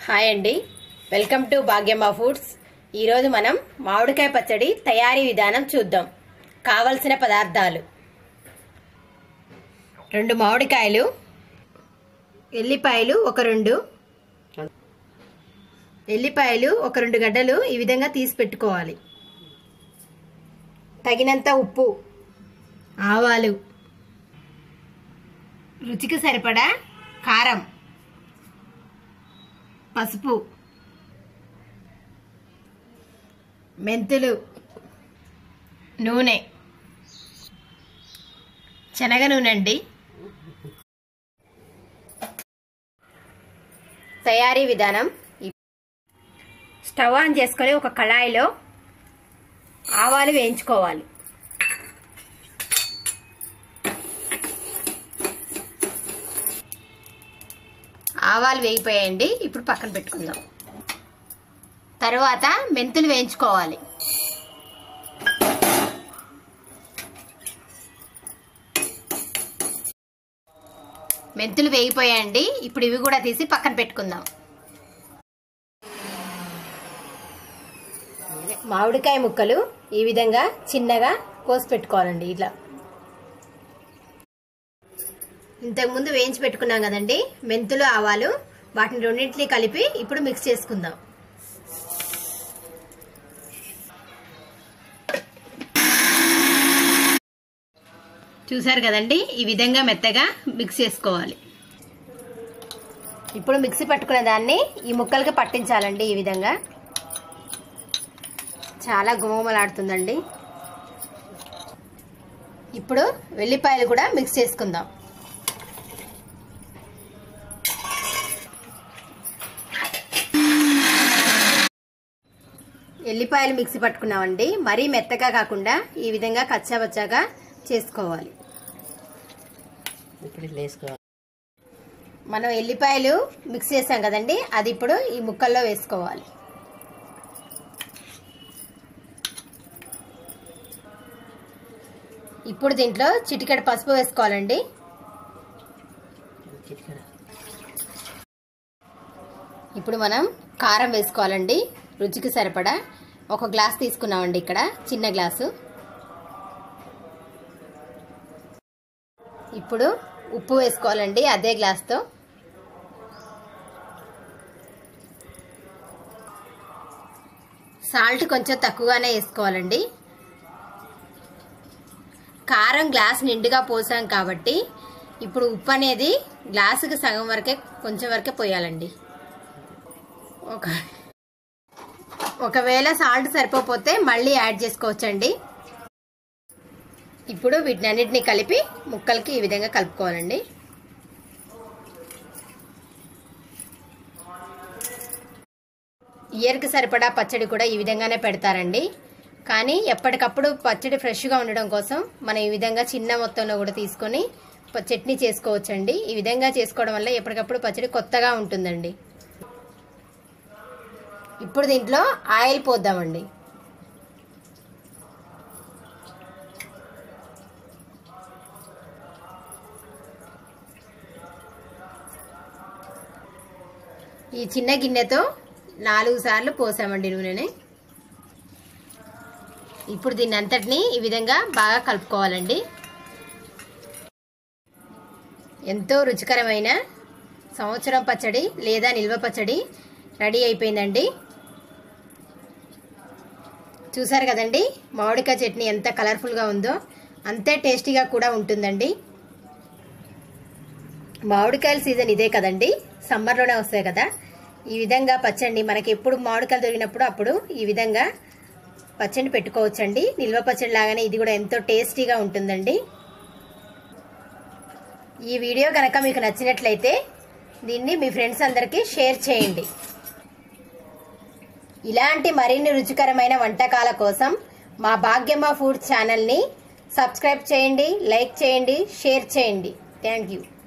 hi అండి welcome to భాగ్యమ్మ foods ఈరోజు మనం మామిడికాయ పచ్చడి తయారీ విధానం చూద్దాం కావలసిన పదార్థాలు రెండు మామిడికాయలు ఎల్లిపాయలు ఒక రెండు ఎల్లిపాయలు ఒక రెండు గడ్డలు ఈ విధంగా తీసి పెట్టుకోవాలి తగినంత ఉప్పు ఆవాలు రుచికి సరిపడా కారం పసుపు మెంతులు నూనె శనగ నూనె అండి తయారీ విధానం స్టవ్ ఆన్ చేసుకొని ఒక కళాయిలో ఆవాలు వేయించుకోవాలి ఆవాలు వేగిపోయాయండి ఇప్పుడు పక్కన పెట్టుకుందాం తర్వాత మెంతులు వేయించుకోవాలి మెంతులు వేగిపోయాయండి ఇప్పుడు ఇవి కూడా తీసి పక్కన పెట్టుకుందాం మామిడికాయ ముక్కలు ఈ విధంగా చిన్నగా కోసి పెట్టుకోవాలండి ఇట్లా ఇంతకుముందు వేయించి పెట్టుకున్నాం కదండి మెంతులు ఆవాలు వాటిని రెండింటిని కలిపి ఇప్పుడు మిక్స్ చేసుకుందాం చూసారు కదండి ఈ విధంగా మెత్తగా మిక్స్ చేసుకోవాలి ఇప్పుడు మిక్సీ పట్టుకునే దాన్ని ఈ ముక్కలకి పట్టించాలండి ఈ విధంగా చాలా గుమగుమలాడుతుందండి ఇప్పుడు వెల్లిపాయలు కూడా మిక్స్ చేసుకుందాం ఎల్లిపాయలు మిక్సీ పట్టుకున్నామండి మరీ మెత్తగా కాకుండా ఈ విధంగా కచ్చాబచ్చాగా చేసుకోవాలి ఇప్పుడు వేసుకోవాలి మనం ఎల్లిపాయలు మిక్స్ చేసాం కదండి అది ఇప్పుడు ఈ ముక్కల్లో వేసుకోవాలి ఇప్పుడు దీంట్లో చిటికెడ పసుపు వేసుకోవాలండి చిటికెడ ఇప్పుడు మనం కారం వేసుకోవాలండి రుచికి సరిపడా ఒక గ్లాస్ తీసుకున్నామండి ఇక్కడ చిన్న గ్లాసు ఇప్పుడు ఉప్పు వేసుకోవాలండి అదే గ్లాస్తో సాల్ట్ కొంచెం తక్కువగానే వేసుకోవాలండి కారం గ్లాస్ నిండుగా పోసాం కాబట్టి ఇప్పుడు ఉప్పు అనేది గ్లాసుకి సగం వరకే కొంచెం వరకే పోయాలండి ఒక ఒకవేళ సాల్ట్ సరిపోతే మళ్ళీ యాడ్ చేసుకోవచ్చండి ఇప్పుడు వీటినన్నిటిని కలిపి ముక్కలకి ఈ విధంగా కలుపుకోవాలండి ఇయర్కి సరిపడా పచ్చడి కూడా ఈ విధంగానే పెడతారండి కానీ ఎప్పటికప్పుడు పచ్చడి ఫ్రెష్గా ఉండడం కోసం మనం ఈ విధంగా చిన్న మొత్తంలో కూడా తీసుకొని ప- చట్నీ చేసుకోవచ్చండి ఈ విధంగా చేసుకోవడం వల్ల ఎప్పటికప్పుడు పచ్చడి కొత్తగా ఉంటుందండి ఇప్పుడు దీంట్లో ఆయిల్ పోద్దామండి ఈ చిన్న గిన్నెతో నాలుగు సార్లు పోసామండి నూనెని ఇప్పుడు దీన్ని అంతటిని ఈ విధంగా బాగా కలుపుకోవాలండి ఎంతో రుచికరమైన సంవత్సరం పచ్చడి లేదా నిల్వ పచ్చడి రెడీ అయిపోయిందండి చూసారు కదండి మామిడికాయ చట్నీ ఎంత కలర్ఫుల్గా ఉందో అంతే టేస్టీగా కూడా ఉంటుందండి మామిడికాయల సీజన్ ఇదే కదండి సమ్మర్లోనే వస్తాయి కదా ఈ విధంగా పచ్చడి మనకి ఎప్పుడు మామిడికాయలు దొరికినప్పుడు అప్పుడు ఈ విధంగా పచ్చడి పెట్టుకోవచ్చండి నిల్వ పచ్చడి లాగానే ఇది కూడా ఎంతో టేస్టీగా ఉంటుందండి ఈ వీడియో కనుక మీకు నచ్చినట్లయితే దీన్ని మీ ఫ్రెండ్స్ అందరికీ షేర్ చేయండి ఇలాంటి మరిన్ని రుచికరమైన వంటకాల కోసం మా భాగ్యమ్మ ఫుడ్ ఛానల్ని సబ్స్క్రైబ్ చేయండి లైక్ చేయండి షేర్ చేయండి థ్యాంక్ యూ